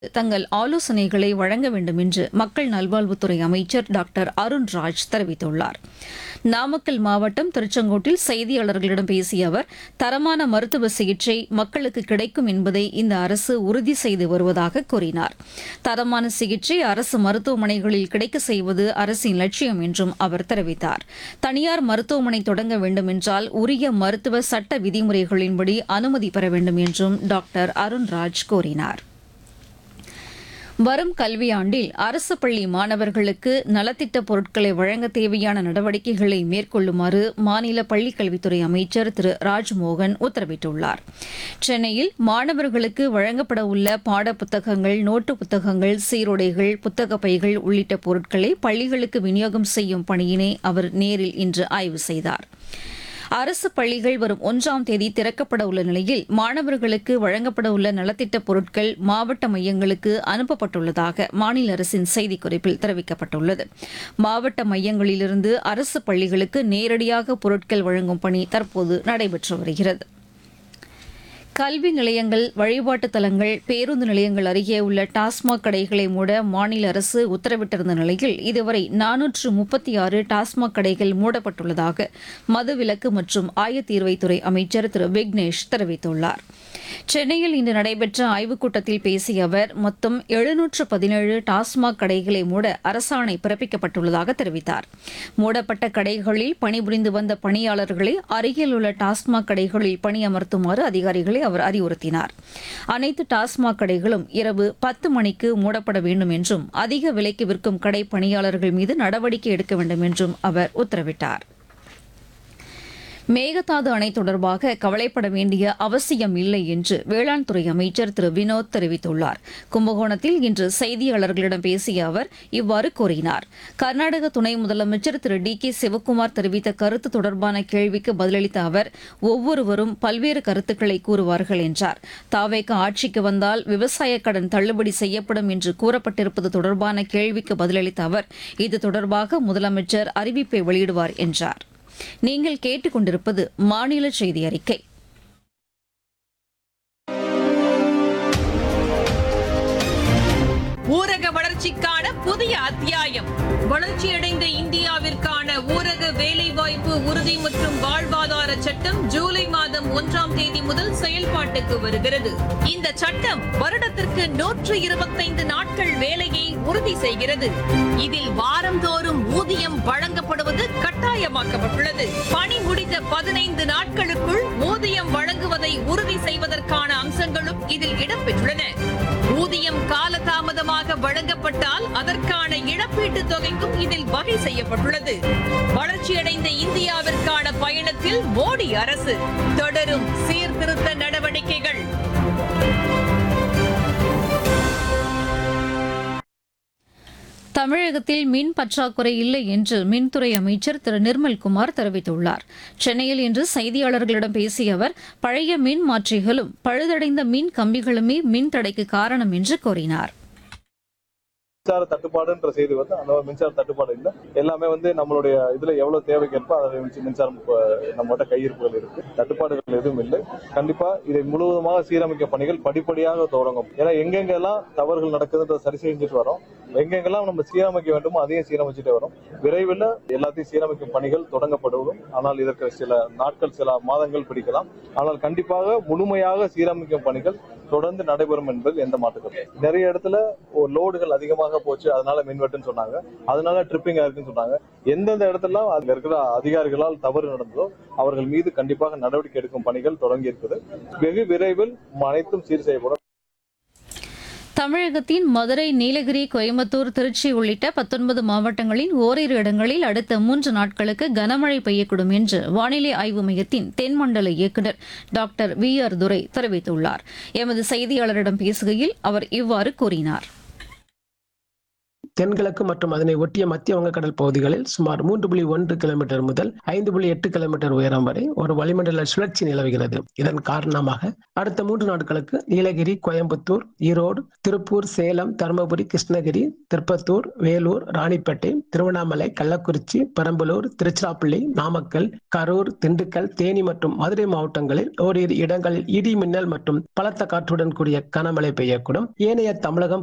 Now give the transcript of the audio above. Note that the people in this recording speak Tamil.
தங்கள் ஆலோசனைகளை வழங்க வேண்டும் என்று மக்கள் நல்வாழ்வுத்துறை அமைச்சர் டாக்டர் அருண்ராஜ் தெரிவித்துள்ளார் நாமக்கல் மாவட்டம் திருச்செங்கோட்டில் செய்தியாளர்களிடம் பேசிய அவர் தரமான மருத்துவ சிகிச்சை மக்களுக்கு கிடைக்கும் என்பதை இந்த அரசு உறுதி செய்து வருவதாக கூறினார் தரமான சிகிச்சை அரசு மருத்துவமனைகளில் கிடைக்க செய்வது அரசின் லட்சியம் என்றும் அவர் தெரிவித்தார் தனியார் மருத்துவமனை தொடங்க வேண்டும் என்றால் உரிய மருத்துவ சட்ட விதிமுறைகளின்படி அனுமதி பெற வேண்டும் என்றும் டாக்டர் அருண்ராஜ் கூறினார் வரும் கல்வியாண்டில் அரசு பள்ளி மாணவர்களுக்கு நலத்திட்ட பொருட்களை வழங்க தேவையான நடவடிக்கைகளை மேற்கொள்ளுமாறு மாநில பள்ளிக்கல்வித்துறை அமைச்சர் திரு ராஜ்மோகன் உத்தரவிட்டுள்ளார் சென்னையில் மாணவர்களுக்கு வழங்கப்பட உள்ள பாட புத்தகங்கள் நோட்டு புத்தகங்கள் சீருடைகள் புத்தக பைகள் உள்ளிட்ட பொருட்களை பள்ளிகளுக்கு விநியோகம் செய்யும் பணியினை அவர் நேரில் இன்று ஆய்வு செய்தார் அரசு பள்ளிகள் வரும் ஒன்றாம் தேதி திறக்கப்பட உள்ள நிலையில் மாணவர்களுக்கு வழங்கப்பட உள்ள நலத்திட்ட பொருட்கள் மாவட்ட மையங்களுக்கு அனுப்பப்பட்டுள்ளதாக மாநில அரசின் செய்திக்குறிப்பில் தெரிவிக்கப்பட்டுள்ளது மாவட்ட மையங்களிலிருந்து அரசு பள்ளிகளுக்கு நேரடியாக பொருட்கள் வழங்கும் பணி தற்போது நடைபெற்று வருகிறது கல்வி நிலையங்கள் வழிபாட்டுத் தலங்கள் பேருந்து நிலையங்கள் அருகே உள்ள டாஸ்மாக் கடைகளை மூட மாநில அரசு உத்தரவிட்டிருந்த நிலையில் இதுவரை நானூற்று முப்பத்தி ஆறு டாஸ்மாக் கடைகள் மூடப்பட்டுள்ளதாக மதுவிலக்கு மற்றும் ஆயத்தீர்வைத்துறை அமைச்சர் திரு விக்னேஷ் தெரிவித்துள்ளார் சென்னையில் இன்று நடைபெற்ற ஆய்வுக் கூட்டத்தில் பேசிய அவர் மொத்தம் எழுநூற்று பதினேழு டாஸ்மாக் கடைகளை மூட அரசாணை பிறப்பிக்கப்பட்டுள்ளதாக தெரிவித்தார் மூடப்பட்ட கடைகளில் பணிபுரிந்து வந்த பணியாளர்களை அருகில் உள்ள டாஸ்மாக் கடைகளில் பணியமர்த்துமாறு அதிகாரிகளை அவர் அறிவுறுத்தினார் அனைத்து டாஸ்மாக் கடைகளும் இரவு பத்து மணிக்கு மூடப்பட வேண்டும் என்றும் அதிக விலைக்கு விற்கும் கடை பணியாளர்கள் மீது நடவடிக்கை எடுக்க வேண்டும் என்றும் அவர் உத்தரவிட்டார் மேகதாது அணை தொடர்பாக கவலைப்பட வேண்டிய அவசியம் இல்லை என்று வேளாண் துறை அமைச்சர் திரு வினோத் தெரிவித்துள்ளார் கும்பகோணத்தில் இன்று செய்தியாளர்களிடம் பேசிய அவர் இவ்வாறு கூறினார் கர்நாடக துணை முதலமைச்சர் திரு டி கே சிவக்குமார் தெரிவித்த கருத்து தொடர்பான கேள்விக்கு பதிலளித்த அவர் ஒவ்வொருவரும் பல்வேறு கருத்துக்களை கூறுவார்கள் என்றார் தாவேக ஆட்சிக்கு வந்தால் விவசாய கடன் தள்ளுபடி செய்யப்படும் என்று கூறப்பட்டிருப்பது தொடர்பான கேள்விக்கு பதிலளித்த அவர் இது தொடர்பாக முதலமைச்சர் அறிவிப்பை வெளியிடுவார் என்றார் நீங்கள் கேட்டுக்கொண்டிருப்பது மாநில செய்தி அறிக்கை ஊரக வளர்ச்சிக்கான புதிய அத்தியாயம் வளர்ச்சியடைந்த இந்தியாவிற்கான ஊரக வேலைவாய்ப்பு உறுதி மற்றும் வாழ்வாதார சட்டம் ஜூலை மாதம் ஒன்றாம் தேதி முதல் செயல்பாட்டுக்கு வருகிறது இந்த சட்டம் வருடத்திற்கு நூற்று இருபத்தைந்து நாட்கள் வேலையை உறுதி செய்கிறது இதில் வாரந்தோறும் ஊதியம் வழங்கப்படுவது கட்டாயமாக்கப்பட்டுள்ளது பணி முடிந்த பதினைந்து நாட்களுக்குள் ஊதியம் வழங்குவதை உறுதி செய்வதற்கான அம்சங்களும் இதில் இடம்பெற்றுள்ளன ஊதியம் காலதாமதமாக வழங்கப்பட்டால் அதற்கான இழப்பீட்டுத் தொகைக்கும் இதில் வகை செய்யப்பட்டுள்ளது வளர்ச்சியடைந்த இந்தியாவிற்கான பயணத்தில் மோடி அரசு தொடரும் சீர்திருத்த நடவடிக்கைகள் தமிழகத்தில் மின் பற்றாக்குறை இல்லை என்று மின்துறை அமைச்சர் திரு நிர்மல்குமார் தெரிவித்துள்ளார் சென்னையில் இன்று செய்தியாளர்களிடம் பேசிய அவர் பழைய மின் மாற்றிகளும் பழுதடைந்த மின் கம்பிகளுமே மின் தடைக்கு காரணம் என்று கூறினார் மின்சார தட்டுப்பாடுன்ற செய்தி வந்து அந்த மாதிரி மின்சார தட்டுப்பாடு இல்லை எல்லாமே வந்து நம்மளுடைய இதுல எவ்வளவு தேவைக்கேற்ப அதை வச்சு மின்சாரம் இப்ப நம்மகிட்ட கையிருப்புகள் இருக்கு தட்டுப்பாடுகள் எதுவும் இல்லை கண்டிப்பா இதை முழுவதுமாக சீரமைக்க பணிகள் படிப்படியாக தொடங்கும் ஏன்னா எங்கெங்கெல்லாம் தவறுகள் நடக்குதுன்றதை சரி செஞ்சுட்டு வரோம் எங்கெங்கெல்லாம் நம்ம சீரமைக்க வேண்டுமோ அதையும் சீரமைச்சுட்டே வரோம் விரைவில் எல்லாத்தையும் சீரமைக்கும் பணிகள் தொடங்கப்படும் ஆனால் இதற்கு சில நாட்கள் சில மாதங்கள் பிடிக்கலாம் ஆனால் கண்டிப்பாக முழுமையாக சீரமைக்கும் பணிகள் தொடர்ந்து நடைபெறும் என்பது எந்த மாற்றுக்கிறது நிறைய இடத்துல லோடுகள் அதிகமாக போச்சு அதனால மின்வெட்டுன்னு சொன்னாங்க அதனால ட்ரிப்பிங் இருக்குன்னு சொன்னாங்க எந்தெந்த இடத்துல அங்க இருக்கிற அதிகாரிகளால் தவறு நடந்ததோ அவர்கள் மீது கண்டிப்பாக நடவடிக்கை எடுக்கும் பணிகள் தொடங்கி இருக்குது வெகு விரைவில் அனைத்தும் சீர் செய்யப்படும் தமிழகத்தின் மதுரை நீலகிரி கோயம்புத்தூர் திருச்சி உள்ளிட்ட பத்தொன்பது மாவட்டங்களின் ஓரிரு இடங்களில் அடுத்த மூன்று நாட்களுக்கு கனமழை பெய்யக்கூடும் என்று வானிலை ஆய்வு மையத்தின் தென்மண்டல இயக்குநர் டாக்டர் வி ஆர் துரை தெரிவித்துள்ளார் எமது செய்தியாளரிடம் பேசுகையில் அவர் இவ்வாறு கூறினார் தென்கிழக்கு மற்றும் அதனை ஒட்டிய மத்திய வங்கக்கடல் பகுதிகளில் சுமார் மூன்று புள்ளி ஒன்று கிலோமீட்டர் முதல் ஐந்து புள்ளி எட்டு கிலோமீட்டர் உயரம் வரை ஒரு வளிமண்டல சுழற்சி நிலவுகிறது இதன் காரணமாக அடுத்த மூன்று நாட்களுக்கு நீலகிரி கோயம்புத்தூர் ஈரோடு திருப்பூர் சேலம் தருமபுரி கிருஷ்ணகிரி திருப்பத்தூர் வேலூர் ராணிப்பேட்டை திருவண்ணாமலை கள்ளக்குறிச்சி பெரம்பலூர் திருச்சிராப்பள்ளி நாமக்கல் கரூர் திண்டுக்கல் தேனி மற்றும் மதுரை மாவட்டங்களில் ஓரிரு இடங்களில் இடி மின்னல் மற்றும் பலத்த காற்றுடன் கூடிய கனமழை பெய்யக்கூடும் ஏனைய தமிழகம்